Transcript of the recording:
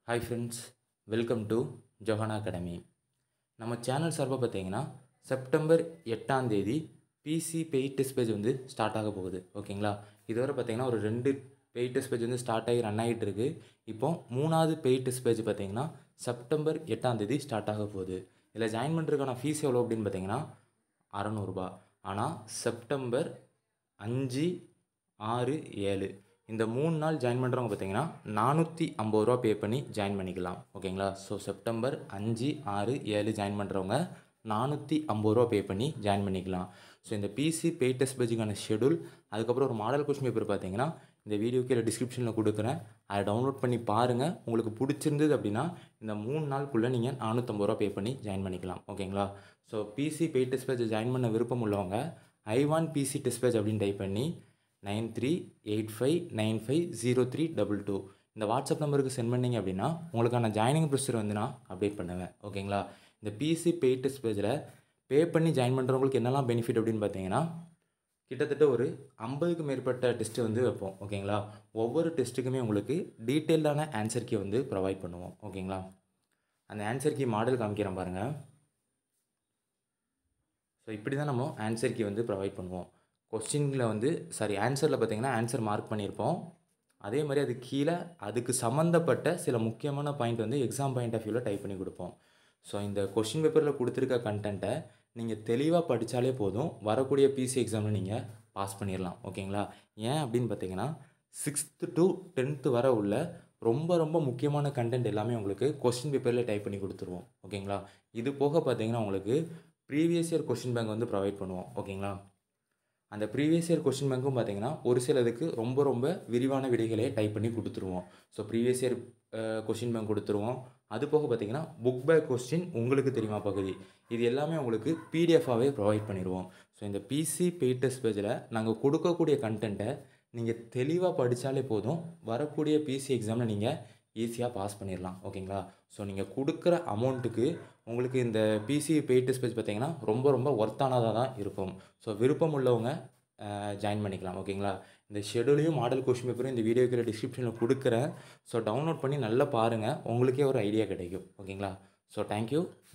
hi friends welcome to Johana academy நம்ம channel சார்பாக பார்த்தீங்கன்னா செப்டம்பர் எட்டாம் தேதி பிசி பெய்ட் டெஸ்ட் பேஜ் வந்து ஸ்டார்ட் ஆக போகுது ஓகேங்களா இதுவரை பார்த்தீங்கன்னா ஒரு ரெண்டு பெய்ட் டெஸ்ட் பேஜ் வந்து ஸ்டார்ட் ஆகி ரன் ஆகிட்டு இருக்கு இப்போ மூணாவது பெய்ட் டெஸ்ட் பேஜ் பார்த்தீங்கன்னா செப்டம்பர் எட்டாம் தேதி ஸ்டார்ட் ஆக போகுது இதில் ஜாயின் பண்ணுறதுக்கான ஃபீஸ் எவ்வளோ அப்படின்னு பார்த்தீங்கன்னா அறநூறுபா ஆனால் செப்டம்பர் அஞ்சு ஆறு ஏழு இந்த மூணு நாள் ஜாயின் பண்ணுறவங்க பார்த்தீங்கன்னா நானூற்றி ஐம்பது ரூபா பே பண்ணி ஜாயின் பண்ணிக்கலாம் ஓகேங்களா ஸோ செப்டம்பர் அஞ்சு ஆறு ஏழு ஜாயின் பண்ணுறவங்க நானூற்றி ஐம்பது ரூபா பே பண்ணி ஜாயின் பண்ணிக்கலாம் ஸோ இந்த பிசி பே டெஸ்ட் பேஜுக்கான ஷெடியூல் அதுக்கப்புறம் ஒரு மாடல் கொஸ்டின் பேப்பர் பார்த்தீங்கன்னா இந்த வீடியோ கீழே டிஸ்கிரிப்ஷனில் கொடுக்குறேன் அதை டவுன்லோட் பண்ணி பாருங்கள் உங்களுக்கு பிடிச்சிருந்தது அப்படின்னா இந்த மூணு நாளுக்குள்ளே நீங்கள் நானூற்றம்பது ரூபா பே பண்ணி ஜாயின் பண்ணிக்கலாம் ஓகேங்களா so PC pay test page join பண்ண விருப்பம் உள்ளவங்க I want PC test page அப்படின்னு டைப் பண்ணி nine three eight five nine five zero three double two இந்த வாட்ஸ்அப் நம்பருக்கு சென்ட் பண்ணீங்க அப்படின்னா உங்களுக்கான ஜாயினிங் ப்ரொசீஜர் வந்து நான் அப்டேட் பண்ணுவேன் ஓகேங்களா இந்த பிசி பே டெஸ்ட் பேஜில் பே பண்ணி ஜாயின் பண்ணுறவங்களுக்கு என்னெல்லாம் பெனிஃபிட் அப்படின்னு பார்த்தீங்கன்னா கிட்டத்தட்ட ஒரு ஐம்பதுக்கு மேற்பட்ட டெஸ்ட்டு வந்து வைப்போம் ஓகேங்களா ஒவ்வொரு டெஸ்ட்டுக்குமே உங்களுக்கு டீட்டெயில்டான ஆன்சர் கீ வந்து ப்ரொவைட் பண்ணுவோம் ஓகேங்களா அந்த ஆன்சர் கீ மாடல் காமிக்கிறேன் பாருங்கள் ஸோ இப்படி தான் நம்ம ஆன்சர் கீ வந்து ப்ரொவைட் பண்ணுவோம் கொஸ்டினில் வந்து சாரி ஆன்சரில் பார்த்தீங்கன்னா ஆன்சர் மார்க் பண்ணியிருப்போம் அதே மாதிரி அது கீழே அதுக்கு சம்மந்தப்பட்ட சில முக்கியமான பாயிண்ட் வந்து எக்ஸாம் பாயிண்ட் ஆஃப் வியூவில் டைப் பண்ணி கொடுப்போம் ஸோ இந்த கொஷின் பேப்பரில் கொடுத்துருக்க கண்டென்ட்டை நீங்கள் தெளிவாக படித்தாலே போதும் வரக்கூடிய பிசி எக்ஸாமில் நீங்கள் பாஸ் பண்ணிடலாம் ஓகேங்களா ஏன் அப்படின்னு பார்த்தீங்கன்னா சிக்ஸ்த்து டு டென்த்து வர உள்ள ரொம்ப ரொம்ப முக்கியமான கண்டென்ட் எல்லாமே உங்களுக்கு கொஸ்டின் பேப்பரில் டைப் பண்ணி கொடுத்துருவோம் ஓகேங்களா இது போக பார்த்தீங்கன்னா உங்களுக்கு ப்ரீவியஸ் இயர் கொஷின் பேங்க் வந்து ப்ரொவைட் பண்ணுவோம் ஓகேங்களா அந்த ப்ரீவியஸ் இயர் கொஷின் பேங்க்கும் பார்த்தீங்கன்னா ஒரு சிலதுக்கு ரொம்ப ரொம்ப விரிவான விடைகளை டைப் பண்ணி கொடுத்துருவோம் so previous year question bank கொடுத்துருவோம் அது போக பார்த்தீங்கன்னா புக் பேக் கொஸ்டின் உங்களுக்கு தெரியுமா பகுதி இது எல்லாமே உங்களுக்கு பிடிஎஃபாகவே ப்ரொவைட் பண்ணிடுவோம் ஸோ இந்த பிசி பெய்டஸ் பேஜில் நாங்கள் கொடுக்கக்கூடிய கண்டென்ட்டை நீங்கள் தெளிவாக படித்தாலே போதும் வரக்கூடிய பிசி எக்ஸாமில் நீங்கள் ஈஸியாக பாஸ் பண்ணிடலாம் ஓகேங்களா ஸோ நீங்கள் கொடுக்குற அமௌண்ட்டுக்கு உங்களுக்கு இந்த பிசி பெய்டஸ் பேஜ் பார்த்தீங்கன்னா ரொம்ப ரொம்ப ஒர்த்தானதாக தான் இருக்கும் ஸோ விருப்பம் உள்ளவங்க ஜாயின் பண்ணிக்கலாம் ஓகேங்களா இந்த ஷெடியூலையும் மாடல் கொஷின் பேப்பரும் இந்த வீடியோக்கிற டிஸ்கிரிப்ஷனில் கொடுக்குறேன் ஸோ டவுன்லோட் பண்ணி நல்லா பாருங்கள் உங்களுக்கே ஒரு ஐடியா கிடைக்கும் ஓகேங்களா ஸோ தேங்க்யூ